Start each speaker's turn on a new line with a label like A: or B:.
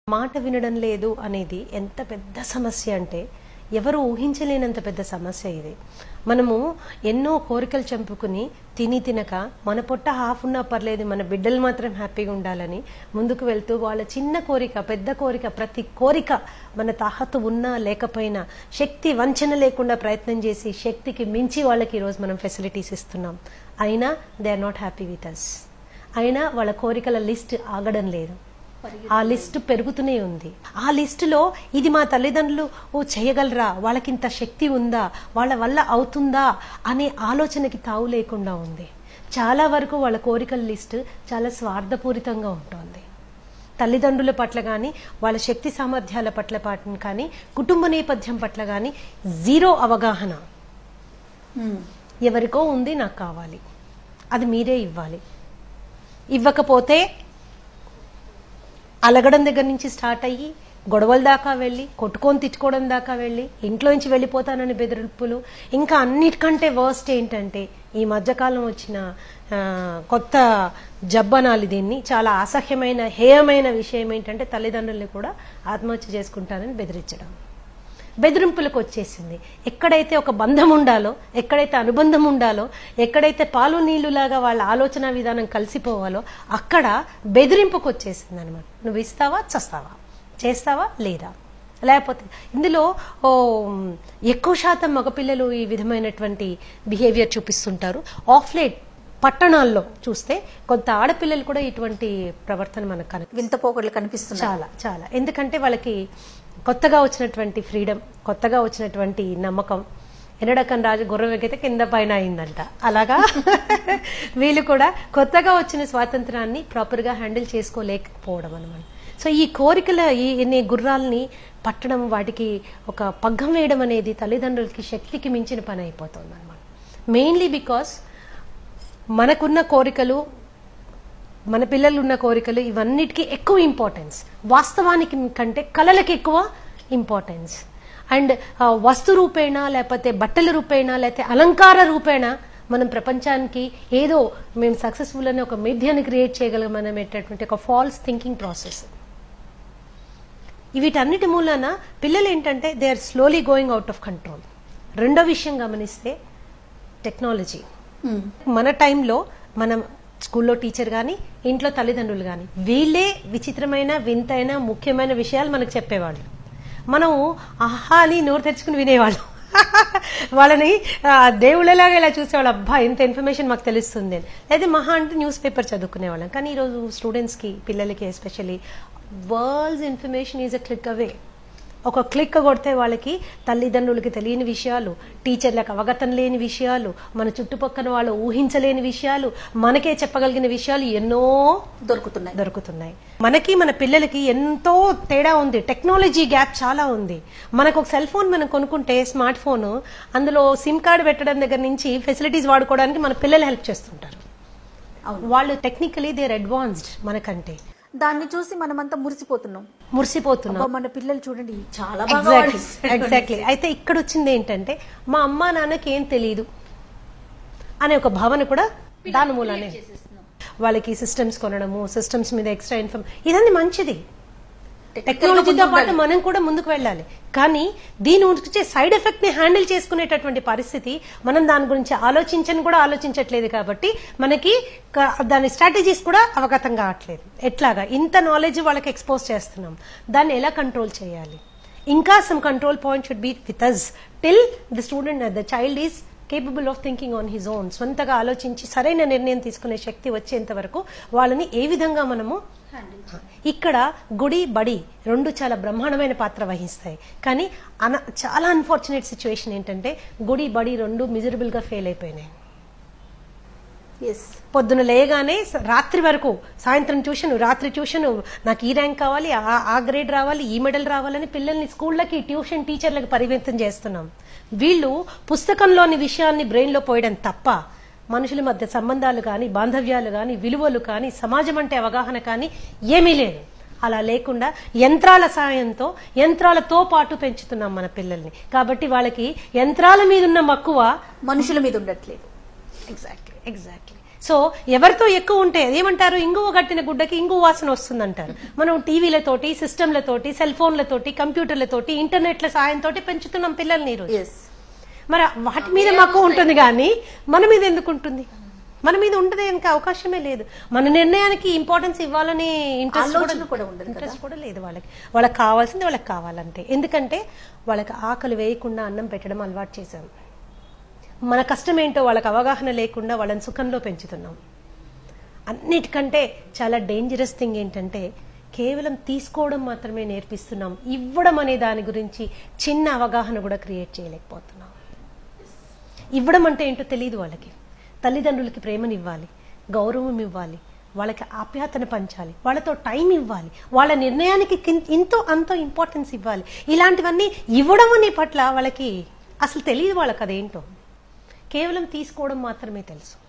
A: మాట వినడం లేదు అనేది ఎంత పెద్ద సమస్య అంటే ఎవరు ఊహించలేనంత పెద్ద సమస్య ఇది మనము ఎన్నో కోరికలు చంపుకుని తిని తినక మన పొట్ట హాఫ్ ఉన్నా పర్లేదు మన బిడ్డలు మాత్రం హ్యాపీగా ఉండాలని ముందుకు వెళ్తూ వాళ్ళ చిన్న కోరిక పెద్ద కోరిక ప్రతి కోరిక మన తాహతు ఉన్నా లేకపోయినా శక్తి వంచన లేకుండా ప్రయత్నం చేసి శక్తికి మించి వాళ్ళకి ఈరోజు మనం ఫెసిలిటీస్ ఇస్తున్నాం అయినా they are not happy with us అయినా వాళ్ళ కోరికల లిస్ట్ ఆగడం లేదు ఆ లిస్టు పెరుగుతూనే ఉంది ఆ లిస్టులో ఇది మా తల్లిదండ్రులు ఓ చేయగలరా వాళ్ళకింత శక్తి ఉందా వాళ్ళ వల్ల అవుతుందా అనే ఆలోచనకి తావు లేకుండా ఉంది చాలా వరకు వాళ్ళ కోరికల లిస్టు చాలా స్వార్థపూరితంగా ఉంటుంది తల్లిదండ్రుల పట్ల కానీ వాళ్ళ శక్తి సామర్థ్యాల పట్ల పాటు కానీ కుటుంబ నేపథ్యం పట్ల కానీ జీరో అవగాహన ఎవరికో ఉంది నాకు కావాలి అది మీరే ఇవ్వాలి ఇవ్వకపోతే అలగడం దగ్గర నుంచి స్టార్ట్ అయ్యి గొడవల దాకా వెళ్ళి కొట్టుకొని తిట్టుకోవడం దాకా వెళ్ళి ఇంట్లో నుంచి వెళ్ళిపోతానని బెదిరింపులు ఇంకా అన్నిటికంటే వర్స్ట్ ఏంటంటే ఈ మధ్యకాలం వచ్చిన ఆ, కొత్త జబ్బనాలి దీన్ని చాలా అసహ్యమైన హేయమైన విషయం ఏంటంటే తల్లిదండ్రుల్ని కూడా ఆత్మహత్య చేసుకుంటానని బెదిరించడం బెదిరింపులకు వచ్చేసింది ఎక్కడైతే ఒక బంధం ఉండాలో ఎక్కడైతే అనుబంధం ఉండాలో ఎక్కడైతే పాలు నీళ్లులాగా వాళ్ళ ఆలోచన విధానం కలిసిపోవాలో అక్కడ బెదిరింపుకు వచ్చేసింది అనమాట నువ్వు ఇస్తావా చస్తావా చేస్తావా లేదా లేకపోతే ఇందులో ఓ ఎక్కువ శాతం మగపిల్లలు ఈ విధమైనటువంటి బిహేవియర్ చూపిస్తుంటారు ఆఫ్ లేట్ పట్టణాల్లో చూస్తే కొంత ఆడపిల్లలు కూడా ఇటువంటి ప్రవర్తన మనకు కనిపి
B: వింత పోకడలు కనిపిస్తున్నాయి
A: చాలా చాలా ఎందుకంటే వాళ్ళకి కొత్తగా వచ్చినటువంటి ఫ్రీడమ్ కొత్తగా వచ్చినటువంటి నమ్మకం ఎన్నడకం రాజు గుర్రం ఎక్కితే కింద పైన అయిందంట అలాగా వీళ్ళు కూడా కొత్తగా వచ్చిన స్వాతంత్రాన్ని ప్రాపర్గా హ్యాండిల్ చేసుకోలేకపోవడం అనమాట సో ఈ కోరికల ఈ ఇన్ని గుర్రాలని పట్టడం వాటికి ఒక పగ్గం వేయడం అనేది తల్లిదండ్రులకి శక్తికి మించిన పని అయిపోతుంది అనమాట మెయిన్లీ బికాస్ మనకున్న కోరికలు మన పిల్లలు ఉన్న కోరికలు ఇవన్నిటికీ ఎక్కువ ఇంపార్టెన్స్ వాస్తవానికి కంటే కళలకి ఎక్కువ ఇంపార్టెన్స్ అండ్ వస్తు రూపేణ లేకపోతే బట్టల రూపేణ లేకపోతే అలంకార రూపేణ మనం ప్రపంచానికి ఏదో మేము సక్సెస్ఫుల్ అనే ఒక మీడియాని క్రియేట్ చేయగలం అనేటటువంటి ఒక ఫాల్స్ థింకింగ్ ప్రాసెస్ వీటన్నిటి మూలాన పిల్లలు ఏంటంటే they are slowly going out of control రెండో విషయం గమనిస్తే టెక్నాలజీ
B: ఉమ్.
A: మన టైంలో మనం స్కూల్లో టీచర్ కానీ ఇంట్లో తల్లిదండ్రులు కానీ వీళ్ళే విచిత్రమైన వింతైన ముఖ్యమైన విషయాలు మనకు చెప్పేవాళ్ళు మనం ఆహా అని నోరు తెచ్చుకుని వినేవాళ్ళం వాళ్ళని ఆ, దేవుళ్ళలాగా ఇలా చూసేవాళ్ళు అబ్బా ఇంత ఇన్ఫర్మేషన్ మాకు తెలుస్తుంది అని లేదా మహా అంటే న్యూస్ పేపర్ చదువుకునేవాళ్ళం కానీ ఈరోజు స్టూడెంట్స్కి పిల్లలకి especially world's information is a click away ఒక క్లిక్ కొడితే వాళ్ళకి తల్లిదండ్రులకి తెలియని విషయాలు టీచర్లకు అవగతం లేని విషయాలు మన చుట్టుపక్కల వాళ్ళు ఊహించలేని విషయాలు మనకే చెప్పగలిగిన విషయాలు ఎన్నో
B: దొరుకుతున్నాయి
A: దొరుకుతున్నాయి మనకి మన పిల్లలకి ఎంతో తేడా ఉంది టెక్నాలజీ గ్యాప్ చాలా ఉంది మనకు ఒక సెల్ ఫోన్ మనం కొనుక్కుంటే స్మార్ట్ ఫోన్ అందులో సిమ్ కార్డు పెట్టడం దగ్గర నుంచి ఫెసిలిటీస్ వాడుకోవడానికి మన పిల్లలు హెల్ప్ చేస్తుంటారు వాళ్ళు టెక్నికలీ దేర్ అడ్వాన్స్డ్ మనకంటే
B: దాన్ని చూసి మనమంతా మురిసిపోతున్నాం
A: మురిసిపోతున్నాం
B: అబ్బా, మన పిల్లలు చూడండి చాలా బాగా
A: ఎగ్జాక్ట్లీ
B: వాడేస్తారు.
A: ఎగ్జాక్ట్లీ అయితే ఇక్కడ వచ్చింది ఏంటంటే మా అమ్మా నాన్నకి ఏం తెలియదు అనే ఒక భావన కూడా దాని మూలానే వాళ్ళకి సిస్టమ్స్ కొనడము సిస్టమ్స్ మీద ఎక్స్ట్రా ఇన్ఫర్మ్ ఇదన్నీ మంచిది టెక్నాలజీతో పాటు మనం కూడా ముందుకు వెళ్ళాలి కానీ దీని వచ్చే సైడ్ ఎఫెక్ట్ ని హ్యాండిల్ చేసుకునేటటువంటి పరిస్థితి మనం దాని గురించి ఆలోచించని కూడా ఆలోచించట్లేదు కాబట్టి మనకి క- దాని స్ట్రాటజీస్ కూడా అవగతం కావట్లేదు ఎట్లాగా ఇంత నాలెడ్జ్ వాళ్ళకి ఎక్స్పోజ్ చేస్తున్నాం దాన్ని ఎలా కంట్రోల్ చేయాలి ఇంకా some control point should be with us till the student the child is capable of thinking on his own సొంతగా ఆలోచించి సరైన నిర్ణయం తీసుకునే శక్తి వచ్చేంత వరకు వాళ్ళని ఏ విధంగా మనము ఇక్కడ గుడి బడి రెండు చాలా బ్రహ్మాండమైన పాత్ర వహిస్తాయి కానీ అన చాలా అన్ఫార్చునేట్ సిచ్యువేషన్ ఏంటంటే గుడి బడి రెండు మిజరబుల్ గా ఫెయిల్ అయిపోయినాయి
B: Yes.
A: పొద్దున లేయగానే స- రాత్రి వరకు సాయంత్రం ట్యూషన్ రాత్రి ట్యూషన్ నాకు ఈ ర్యాంక్ కావాలి ఆ- ఆ గ్రేడ్ రావాలి ఈ మెడల్ రావాలని పిల్లల్ని స్కూళ్ళకి ట్యూషన్ టీచర్లకు పరిమితం చేస్తున్నాం వీళ్ళు పుస్తకంలోని విషయాన్ని బ్రెయిన్లో పోయడం తప్ప మనుషుల మధ్య సంబంధాలు కానీ బాంధవ్యాలు కానీ విలువలు కానీ సమాజం అంటే అవగాహన కానీ ఏమీ లేదు అలా లేకుండా యంత్రాల సాయంతో యంత్రాలతో పాటు పెంచుతున్నాం మన పిల్లల్ని కాబట్టి వాళ్ళకి యంత్రాల మీద ఉన్న మక్కువ
B: మనుషుల మీద ఉండట్లేదు
A: ఎగ్జాక్ట్లీ ఎగ్జాక్ట్లీ సో ఎవరితో ఎక్కువ ఉంటే అదేమంటారు ఇంగువ కట్టిన గుడ్డకి ఇంగువ వాసన వస్తుందంటారు మనం టీవీలతోటి సిస్టంలతోటి సెల్ ఫోన్లతోటి కంప్యూటర్లతోటి ఇంటర్నెట్ల సాయంతో పెంచుతున్నాం పిల్లల్ని ఈరోజు
B: ఎస్
A: మరి వాటి మీద మాకు ఉంటుంది కానీ మన మీద ఎందుకు ఉంటుంది మన మీద ఉండదే ఇంకా అవకాశమే లేదు మన నిర్ణయానికి ఇంపార్టెన్స్ ఇవ్వాలని ఇంట్రెస్ట్
B: ఆలోచన కూడా ఉండదు కదా.
A: ఇంట్రెస్ట్ కూడా లేదు వాళ్ళకి వాళ్ళకి కావాల్సింది వాళ్ళకి కావాలంటే ఎందుకంటే వాళ్ళకి ఆకలి వేయకుండా అన్నం పెట్టడం అలవాటు చేశాం మన కష్టం ఏంటో వాళ్ళకి అవగాహన లేకుండా వాళ్ళని సుఖంలో పెంచుతున్నాం అన్నిటికంటే చాలా డేంజరస్ థింగ్ ఏంటంటే కేవలం తీసుకోవడం మాత్రమే నేర్పిస్తున్నాం ఇవ్వడం అనే దాని గురించి చిన్న అవగాహన కూడా క్రియేట్ చేయలేకపోతున్నాం ఇవ్వడం అంటే ఏంటో తెలియదు వాళ్ళకి తల్లిదండ్రులకి ప్రేమనివ్వాలి గౌరవం ఇవ్వాలి వాళ్ళకి ఆప్యాయతను పంచాలి వాళ్ళతో టైం ఇవ్వాలి వాళ్ళ నిర్ణయానికి కిన్- ఇంతో అంతో ఇంపార్టెన్స్ ఇవ్వాలి ఇలాంటివన్నీ ఇవ్వడం అనే పట్ల వాళ్ళకి అసలు తెలియదు వాళ్ళకి అదేంటో కేవలం తీసుకోవడం మాత్రమే తెలుసు